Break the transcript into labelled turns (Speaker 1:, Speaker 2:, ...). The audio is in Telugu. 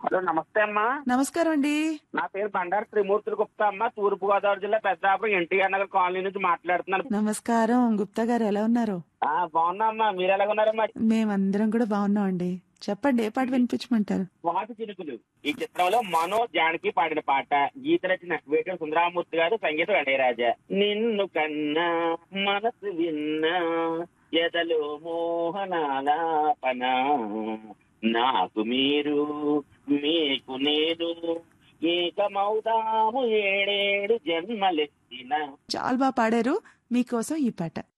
Speaker 1: హలో నమస్తే అమ్మా
Speaker 2: నమస్కారం అండి
Speaker 1: నా పేరు బండారు త్రిమూర్తులు గుప్తా అమ్మ తూర్పు గోదావరి జిల్లా పెద్దాపురం ఎన్టీఆర్ నగర్ కాలనీ నుంచి మాట్లాడుతున్నాను
Speaker 2: నమస్కారం గుప్తా గారు ఎలా ఉన్నారు
Speaker 1: ఆ బాగున్నా అమ్మా మీరు ఎలాగ ఉన్నారమ్మా
Speaker 2: మేమందరం కూడా బాగున్నాం అండి చెప్పండి ఏ పాట వినిపించమంటారు
Speaker 1: వాటి చినుకులు ఈ చిత్రంలో మనో జానకి పాడిన పాట గీత రచన వేటూరు సుందరామూర్తి గారు సంగీతం ఇళయరాజా నిన్ను కన్నా మనసు విన్నా ఎదలో మోహనాలాపన నాకు మీరు మీకు నేను ఏకమౌదాము ఏడేడు జన్మలెత్తిన
Speaker 2: చాలా బాగా పాడారు మీకోసం ఈ పాట